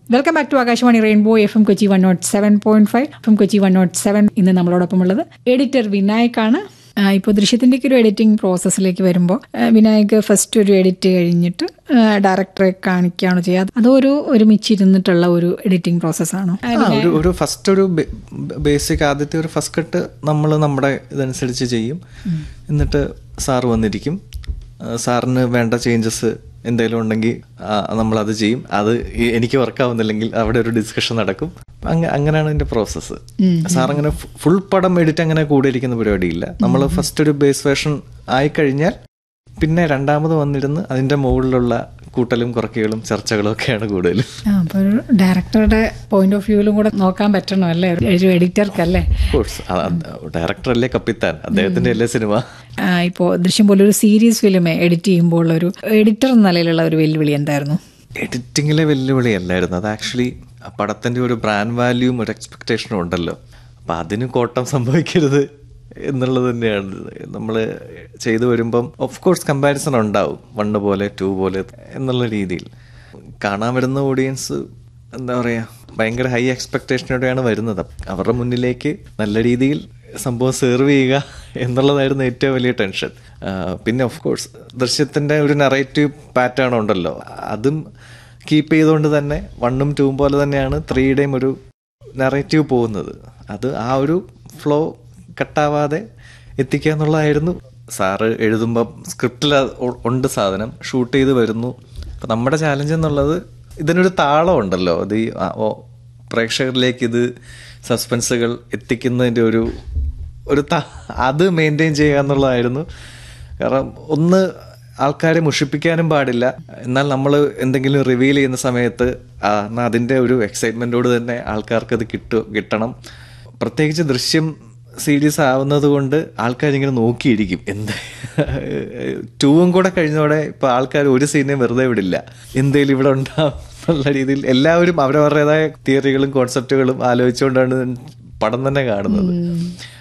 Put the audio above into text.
welcome back to Akashvani rainbow F M Kochi one nought seven point five F M Kochi one nought seven ഇന്ന് നമ്മളോടൊപ്പം ഉള്ളത് editor വിനായക്കാണ് ആ, ഇപ്പോൾ ദൃശ്യത്തിൻ്റെയൊക്കെ ഒരു എഡിറ്റിംഗ് പ്രോസസ്സിലേക്ക് വരുമ്പോൾ ആ, വിനായക് ഫസ്റ്റ് ഒരു എഡിറ്റ് കഴിഞ്ഞിട്ട് ആ, ഡയറക്ടറെ കാണിക്കുകയാണോ ചെയ്യുക അതോ ഒരു ഒരുമിച്ചിരുന്നിട്ടുള്ള ഒരു എഡിറ്റിംഗ് പ്രോസസ്സാണോ ആ ഒരു ഒരു ഫസ്റ്റ് ഒരു ബേസിക് ആദ്യത്തെ ഒരു ഫസ്റ്റ് കട്ട് നമ്മൾ നമ്മുടെ ഇതനുസരിച്ച് ചെയ്യും എന്നിട്ട് സാറ് വന്നിരിക്കും ആ, സാറിന് വേണ്ട ചേഞ്ചസ് എന്തെങ്കിലും ഉണ്ടെങ്കിൽ നമ്മളത് ചെയ്യും അത് ഈ- എനിക്ക് വർക്കാവുന്നില്ലെങ്കിൽ അവിടെ ഒരു ഡിസ്കഷൻ നടക്കും അങ്ങ- അങ്ങനെയാണ് അതിന്റെ പ്രോസസ്സ് സാർ അങ്ങനെ ഫുൾ പടം എഡിറ്റ് അങ്ങനെ കൂടെ ഇരിക്കുന്ന പരിപാടിയില്ല നമ്മൾ ഫസ്റ്റ് ഒരു ബേസ് വേർഷൻ ആയിക്കഴിഞ്ഞാൽ പിന്നെ രണ്ടാമത് വന്നിരുന്ന് അതിന്റെ മുകളിലുള്ള കൂട്ടലും കുറയ്ക്കലും ചർച്ചകളും ഒക്കെയാണ് കൂടുതലും ആ അപ്പോൾ ഒരു ഡയറക്ടറുടെ പോയിന്റ് ഓഫ് വ്യൂവിലും കൂടെ നോക്കാൻ പറ്റണം അല്ലേ ഒരു എഡിറ്റർക്കല്ലേ കോഴ്സ് ഡയറക്ടർ അല്ലേ കപ്പിത്താൻ അദ്ദേഹത്തിന്റെ അല്ലേ സിനിമ ആ, ഇപ്പോൾ ദൃശ്യം പോലെ ഒരു സീരീസ് ഫിലിം എഡിറ്റ് ചെയ്യുമ്പോൾ ഒരു എഡിറ്റർ എന്ന നിലയിലുള്ള ഒരു വെല്ലുവിളി എന്തായിരുന്നു എഡിറ്റിങ്ങിലെ വെല്ലുവിളി അല്ലായിരുന്നു അത് ആക്ച്വലി പടത്തിന്റെ ഒരു ബ്രാൻഡ് വാല്യൂവും ഒരു എക്സ്പെക്ടേഷനും ഉണ്ടല്ലോ അപ്പൊ അതിന് കോട്ടം സംഭവിക്കരുത് എന്നുള്ളത് തന്നെയാണ് നമ്മൾ ചെയ്തു വരുമ്പം ഓഫ് കോഴ്സ് കമ്പാരിസൺ ഉണ്ടാവും വണ്ണ് പോലെ ടു പോലെ എന്നുള്ള രീതിയിൽ കാണാൻ വരുന്ന ഓഡിയൻസ് എന്താ പറയാ ഭയങ്കര ഹൈ എക്സ്പെക്ടേഷനോടെയാണ് വരുന്നത് അവരുടെ മുന്നിലേക്ക് നല്ല രീതിയിൽ സംഭവം സെർവ് ചെയ്യുക എന്നുള്ളതായിരുന്നു ഏറ്റവും വലിയ ടെൻഷൻ ആ, പിന്നെ ഓഫ് കോഴ്സ് ദൃശ്യത്തിന്റെ ഒരു നറേറ്റീവ് പാറ്റേൺ ഉണ്ടല്ലോ അതും കീപ്പ് ചെയ്തുകൊണ്ട് തന്നെ വണ്ണും ടൂവും പോലെ തന്നെയാണ് ത്രീയുടെയും ഒരു നറേറ്റീവ് പോകുന്നത് അത് ആ ഒരു ഫ്ലോ കട്ടാവാതെ എത്തിക്കുക എന്നുള്ളതായിരുന്നു സാറ് എഴുതുമ്പം സ്ക്രിപ്റ്റിൽ ഉണ്ട് സാധനം ഷൂട്ട് ചെയ്ത് വരുന്നു അപ്പം നമ്മുടെ ചാലഞ്ച് എന്നുള്ളത് ഇതിനൊരു താളം ഉണ്ടല്ലോ അത് ഈ ആ, ഓ പ്രേക്ഷകരിലേക്ക് ഇത് സസ്പെൻസുകൾ എത്തിക്കുന്നതിൻ്റെ ഒരു ഒരു ത അത് മെയിൻറ്റെയിൻ ചെയ്യുക എന്നുള്ളതായിരുന്നു കാരണം ഒന്ന് ആൾക്കാരെ മുഷിപ്പിക്കാനും പാടില്ല എന്നാൽ നമ്മൾ എന്തെങ്കിലും റിവീൽ ചെയ്യുന്ന സമയത്ത് ആ, എന്നാ അതിൻ്റെ ഒരു എക്സൈറ്റ്മെൻറ്റോട് തന്നെ ആൾക്കാർക്ക് അത് കിട്ടു കിട്ടണം പ്രത്യേകിച്ച് ദൃശ്യം സീരീസ് ആവുന്നത് കൊണ്ട് ആൾക്കാരിങ്ങനെ നോക്കിയിരിക്കും എന്ത് ടൂവും കൂടെ കഴിഞ്ഞതോടെ ഇപ്പൊ ആൾക്കാർ ഒരു സീനെയും വെറുതെ വിടില്ല എന്തേലും ഇവിടെ ഉണ്ടാവും എന്നുള്ള രീതിയിൽ എല്ലാവരും അവരവരുടേതായ തിയറികളും കോൺസെപ്റ്റുകളും ആലോചിച്ചുകൊണ്ടാണ് പടം തന്നെ കാണുന്നത്